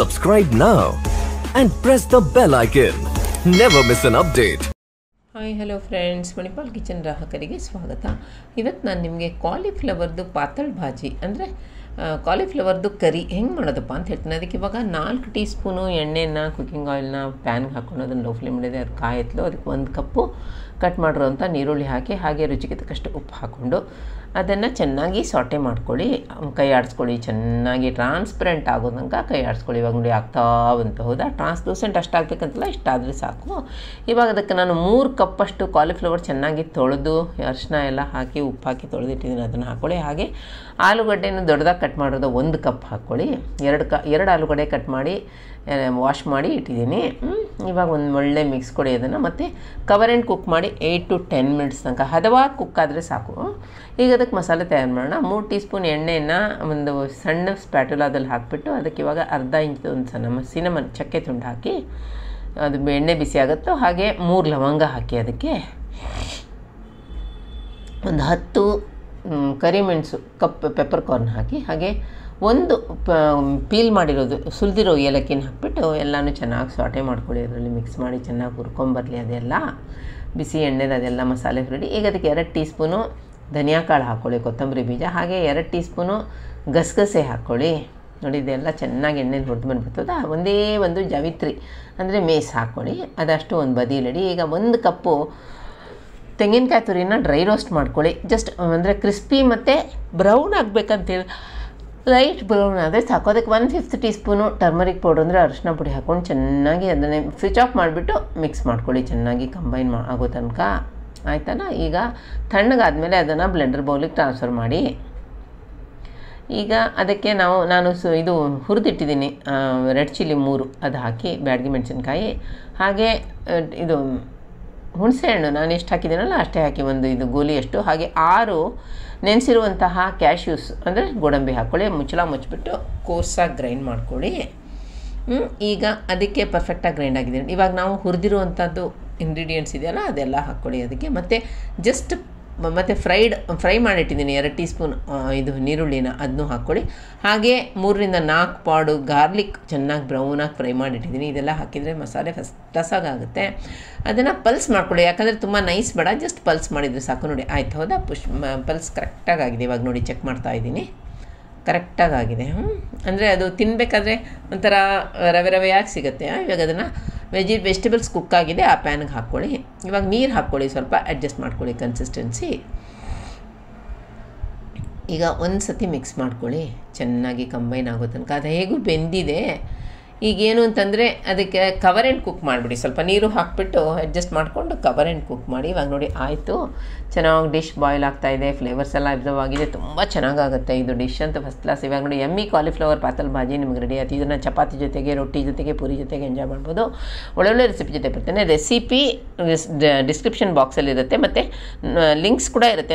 Subscribe now and press the bell icon. Never miss an update. Hi hello friends Manipal kitchen ಗ್ರಾಹಕರಿಗೆ ಸ್ವಾಗತ ಇವತ್ತು ನಾನು ನಿಮಗೆ ಕಾಲಿಫ್ಲವರ್ದು ಪಾತಳ್ ಭಾಜಿ ಅಂದರೆ ಕಾಲಿಫ್ಲವರ್ದು ಕರಿ ಹೆಂಗೆ ಮಾಡೋದಪ್ಪ ಅಂತ ಹೇಳ್ತೀನಿ ಅದಕ್ಕೆ ಇವಾಗ ನಾಲ್ಕು ಟೀ ಸ್ಪೂನು ಎಣ್ಣೆನ ಕುಕ್ಕಿಂಗ್ ಆಯಿಲ್ನ ಪ್ಯಾನ್ಗೆ ಹಾಕೊಂಡು ಅದನ್ನು ಲೋ ಫ್ಲೇಮ್ ಇಡದೆ ಅದು ಕಾಯತ್ಲು ಅದಕ್ಕೆ ಒಂದು ಕಪ್ಪು ಕಟ್ ಮಾಡಿರೋಂಥ ನೀರುಳ್ಳಿ ಹಾಕಿ ಹಾಗೆ ರುಚಿಗೆ ತಕ್ಕಷ್ಟು ಉಪ್ಪು ಹಾಕ್ಕೊಂಡು ಅದನ್ನು ಚೆನ್ನಾಗಿ ಸಾಟೆ ಮಾಡ್ಕೊಳ್ಳಿ ಕೈ ಆಡಿಸ್ಕೊಳ್ಳಿ ಚೆನ್ನಾಗಿ ಟ್ರಾನ್ಸ್ಪರೆಂಟ್ ಆಗೋ ತನಕ ಕೈ ಆಡಿಸ್ಕೊಳ್ಳಿ ಇವಾಗ ನೋಡಿ ಆಗ್ತಾ ಬಂತು ಹೌದಾ ಟ್ರಾನ್ಸ್ಲೂಸೆಂಟ್ ಅಷ್ಟಾಗಬೇಕಂತಲ್ಲ ಇಷ್ಟಾದರೆ ಸಾಕು ಇವಾಗ ಅದಕ್ಕೆ ನಾನು ಮೂರು ಕಪ್ಪಷ್ಟು ಕಾಲಿಫ್ಲವರ್ ಚೆನ್ನಾಗಿ ತೊಳೆದು ಅರಿಶಿನ ಎಲ್ಲ ಹಾಕಿ ಉಪ್ಪು ಹಾಕಿ ತೊಳೆದಿಟ್ಟಿದ್ದೀನಿ ಅದನ್ನು ಹಾಕ್ಕೊಳ್ಳಿ ಹಾಗೆ ಆಲೂಗಡ್ಡೆನ ದೊಡ್ಡದಾಗಿ ಕಟ್ ಮಾಡೋದು ಒಂದು ಕಪ್ ಹಾಕ್ಕೊಳ್ಳಿ ಎರಡು ಕ ಎರಡು ಆಲೂಗಡ್ಡೆ ಕಟ್ ಮಾಡಿ ವಾಶ್ ಮಾಡಿ ಇಟ್ಟಿದ್ದೀನಿ ಇವಾಗ ಒಂದು ಒಳ್ಳೆ ಮಿಕ್ಸ್ ಕೊಡಿ ಅದನ್ನು ಮತ್ತು ಕವರ್ ಆ್ಯಂಡ್ ಕುಕ್ ಮಾಡಿ ಏಯ್ಟ್ ಟು ಟೆನ್ ಮಿನಿಟ್ಸ್ ತನಕ ಹದವಾಗಿ ಕುಕ್ ಆದರೆ ಸಾಕು ಈಗ ಅದಕ್ಕೆ ಮಸಾಲೆ ತಯಾರು ಮಾಡೋಣ ಮೂರು ಟೀ ಸ್ಪೂನ್ ಎಣ್ಣೆಯನ್ನು ಒಂದು ಸಣ್ಣ ಸ್ಪ್ಯಾಟುಲಾದಲ್ಲಿ ಹಾಕಿಬಿಟ್ಟು ಅದಕ್ಕೆ ಇವಾಗ ಅರ್ಧ ಇಂಚ್ ಒಂದು ಸಣ್ಣ ಸಿನಮನ್ ಚಕ್ಕೆ ತುಂಡು ಹಾಕಿ ಅದು ಎಣ್ಣೆ ಬಿಸಿ ಆಗುತ್ತೋ ಹಾಗೆ ಮೂರು ಲವಂಗ ಹಾಕಿ ಅದಕ್ಕೆ ಒಂದು ಹತ್ತು ಕರಿಮೆಣಸು ಕಪ್ ಪೆಪ್ಪರ್ ಕಾರ್ನ್ ಹಾಕಿ ಹಾಗೆ ಒಂದು ಪ ಪೀಲ್ ಮಾಡಿರೋದು ಸುಲಿದಿರೋ ಏಲಕ್ಕಿನ ಹಾಕ್ಬಿಟ್ಟು ಎಲ್ಲನೂ ಚೆನ್ನಾಗಿ ಸಾಟೆ ಮಾಡ್ಕೊಳ್ಳಿ ಅದರಲ್ಲಿ ಮಿಕ್ಸ್ ಮಾಡಿ ಚೆನ್ನಾಗಿ ಹುರ್ಕೊಂಬರಲಿ ಅದೆಲ್ಲ ಬಿಸಿ ಎಣ್ಣೆದು ಅದೆಲ್ಲ ಮಸಾಲೆ ರೆಡಿ ಈಗ ಅದಕ್ಕೆ ಎರಡು ಟೀ ಸ್ಪೂನು ಧನಿಯಾ ಕಾಳು ಹಾಕ್ಕೊಳ್ಳಿ ಕೊತ್ತಂಬರಿ ಬೀಜ ಹಾಗೆ ಎರಡು ಟೀ ಸ್ಪೂನು ಗಸಗಸೆ ಹಾಕ್ಕೊಳ್ಳಿ ನೋಡಿ ಇದೆಲ್ಲ ಚೆನ್ನಾಗಿ ಎಣ್ಣೆಲಿ ಹುರಿದು ಬಂದ್ಬಿಡ್ತದ ಒಂದೇ ಒಂದು ಜವಿತ್ರಿ ಅಂದರೆ ಮೇಸ್ ಹಾಕ್ಕೊಳ್ಳಿ ಅದಷ್ಟು ಒಂದು ಬದಿಲಿಡಿ ಈಗ ಒಂದು ಕಪ್ಪು ತೆಂಗಿನಕಾಯಿ ತುರಿನ ಡ್ರೈ ರೋಸ್ಟ್ ಮಾಡ್ಕೊಳ್ಳಿ ಜಸ್ಟ್ ಅಂದರೆ ಕ್ರಿಸ್ಪಿ ಮತ್ತು ಬ್ರೌನ್ ಆಗಬೇಕಂತೇಳಿ ಲೈಟ್ ಬ್ರೌನ್ ಆದರೆ ಸಾಕು ಅದಕ್ಕೆ one fifth teaspoon turmeric powder ಅಂದರೆ ಅರಿಶಿನ ಪುಡಿ ಹಾಕ್ಕೊಂಡು ಚೆನ್ನಾಗಿ ಅದನ್ನೇ ಸ್ವಿಚ್ ಆಫ್ ಮಾಡಿಬಿಟ್ಟು ಮಿಕ್ಸ್ ಮಾಡ್ಕೊಳ್ಳಿ ಚೆನ್ನಾಗಿ ಕಂಬೈನ್ ಮಾ ಆಗೋ ತನಕ ಆಯ್ತಾನ ಈಗ ತಣ್ಣಗಾದಮೇಲೆ ಅದನ್ನು ಬ್ಲೆಂಡರ್ ಬೌಲಿಗೆ ಟ್ರಾನ್ಸ್ಫರ್ ಮಾಡಿ ಈಗ ಅದಕ್ಕೆ ನಾವು ನಾನು ಸು ಇದು ಹುರಿದಿಟ್ಟಿದ್ದೀನಿ ರೆಡ್ ಚಿಲ್ಲಿ ಮೂರು ಅದು ಹಾಕಿ ಬ್ಯಾಡಗಿ ಮೆಣಸಿನ್ಕಾಯಿ ಹಾಗೆ ಇದು ಹುಣಸೆಹಣ್ಣು ನಾನು ಎಷ್ಟು ಹಾಕಿದ್ದೀನಲ್ಲ ಅಷ್ಟೇ ಹಾಕಿ ಒಂದು ಇದು ಗೋಲಿಯಷ್ಟು ಹಾಗೆ ಆರು ನೆನೆಸಿರುವಂತಹ ಕ್ಯಾಶ್ಯೂಸ್ ಅಂದರೆ ಗೋಡಂಬಿ ಹಾಕ್ಕೊಳ್ಳಿ ಮುಚ್ಚಳ ಮುಚ್ಚಿಬಿಟ್ಟು ಕೋರ್ಸಾಗಿ ಗ್ರೈಂಡ್ ಮಾಡ್ಕೊಳ್ಳಿ ಈಗ ಅದಕ್ಕೆ ಪರ್ಫೆಕ್ಟಾಗಿ ಗ್ರೈಂಡ್ ಆಗಿದೆ ಇವಾಗ ನಾವು ಹುರಿದಿರುವಂಥದ್ದು ಇಂಗ್ರೀಡಿಯೆಂಟ್ಸ್ ಇದೆಯಲ್ಲ ಅದೆಲ್ಲ ಹಾಕ್ಕೊಳ್ಳಿ ಅದಕ್ಕೆ ಮತ್ತು ಜಸ್ಟ್ ಮತ್ತು ಫ್ರೈಡ್ ಫ್ರೈ ಮಾಡಿಟ್ಟಿದ್ದೀನಿ ಎರಡು ಟೀ ಸ್ಪೂನ್ ಇದು ನೀರುಳ್ಳಿನ ಅದನ್ನೂ ಹಾಕ್ಕೊಳ್ಳಿ ಹಾಗೆ ಮೂರರಿಂದ ನಾಲ್ಕು ಪಾಡು ಗಾರ್ಲಿಕ್ ಚೆನ್ನಾಗಿ ಬ್ರೌನಾಗಿ ಫ್ರೈ ಮಾಡಿಟ್ಟಿದ್ದೀನಿ ಇದೆಲ್ಲ ಹಾಕಿದರೆ ಮಸಾಲೆ ಫಸ್ಟ್ ಟಸಾಗುತ್ತೆ ಅದನ್ನು ಪಲ್ಸ್ ಮಾಡ್ಕೊಳ್ಳಿ ಯಾಕಂದರೆ ತುಂಬ ನೈಸ್ ಬೇಡ ಜಸ್ಟ್ ಪಲ್ಸ್ ಮಾಡಿದರೆ ಸಾಕು ನೋಡಿ ಆಯ್ತು ಹೌದಾ ಪುಷ್ ಪಲ್ಸ್ ಕರೆಕ್ಟಾಗಿ ಆಗಿದೆ ಇವಾಗ ನೋಡಿ ಚೆಕ್ ಮಾಡ್ತಾ ಇದ್ದೀನಿ ಕರೆಕ್ಟಾಗಿ ಆಗಿದೆ ಅಂದರೆ ಅದು ತಿನ್ನಬೇಕಾದ್ರೆ ಒಂಥರ ರವೆ ರವೆಯಾಗಿ ಸಿಗುತ್ತೆ ಇವಾಗ ಅದನ್ನು ವೆಜಿ ವೆಜಿಟೇಬಲ್ಸ್ ಕುಕ್ ಆಗಿದೆ ಆ ಪ್ಯಾನ್ಗೆ ಹಾಕ್ಕೊಳ್ಳಿ ಇವಾಗ ನೀರು ಹಾಕ್ಕೊಳ್ಳಿ ಸ್ವಲ್ಪ ಅಡ್ಜಸ್ಟ್ ಮಾಡ್ಕೊಳ್ಳಿ ಕನ್ಸಿಸ್ಟೆನ್ಸಿ ಈಗ ಒಂದು ಸತಿ ಮಿಕ್ಸ್ ಮಾಡ್ಕೊಳ್ಳಿ ಚೆನ್ನಾಗಿ ಕಂಬೈನ್ ಆಗೋ ತನಕ ಅದು ಹೇಗೂ ಬೆಂದಿದೆ ಈಗೇನು ಅಂತಂದರೆ ಅದಕ್ಕೆ ಕವರ್ ಆ್ಯಂಡ್ ಕುಕ್ ಮಾಡಿಬಿಡಿ ಸ್ವಲ್ಪ ನೀರು ಹಾಕಿಬಿಟ್ಟು ಅಡ್ಜಸ್ಟ್ ಮಾಡಿಕೊಂಡು ಕವರ್ ಆ್ಯಂಡ್ ಕುಕ್ ಮಾಡಿ ಇವಾಗ ನೋಡಿ ಆಯಿತು ಚೆನ್ನಾಗಿ ಡಿಶ್ ಬಾಯ್ಲ್ ಆಗ್ತಾಯಿದೆ ಫ್ಲೇವರ್ಸ್ ಎಲ್ಲ ಅಬ್ಸರ್ವ್ ಆಗಿದೆ ತುಂಬ ಚೆನ್ನಾಗಾಗುತ್ತೆ ಇದು ಡಿಶ್ ಅಂತ ಫಸ್ಟ್ ಕ್ಲಾಸ್ ಇವಾಗ ನೋಡಿ ಎಮ್ಮಿ ಕಾಲಿಫ್ಲವರ್ ಪಾತಲ್ ಭಾಜಿ ನಿಮ್ಗೆ ರೆಡಿ ಆಯ್ತು ಇದನ್ನು ಚಪಾತಿ ಜೊತೆಗೆ ರೊಟ್ಟಿ ಜೊತೆಗೆ ಪೂರಿ ಜೊತೆಗೆ ಎಂಜಾಯ್ ಮಾಡ್ಬೋದು ಒಳ್ಳೊಳ್ಳೆ ರೆಸಿಪಿ ಜೊತೆ ಬರ್ತೇನೆ ರೆಸಿಪಿ ಡಿಸ್ಕ್ರಿಪ್ಷನ್ ಬಾಕ್ಸಲ್ಲಿರುತ್ತೆ ಮತ್ತು ಲಿಂಕ್ಸ್ ಕೂಡ ಇರುತ್ತೆ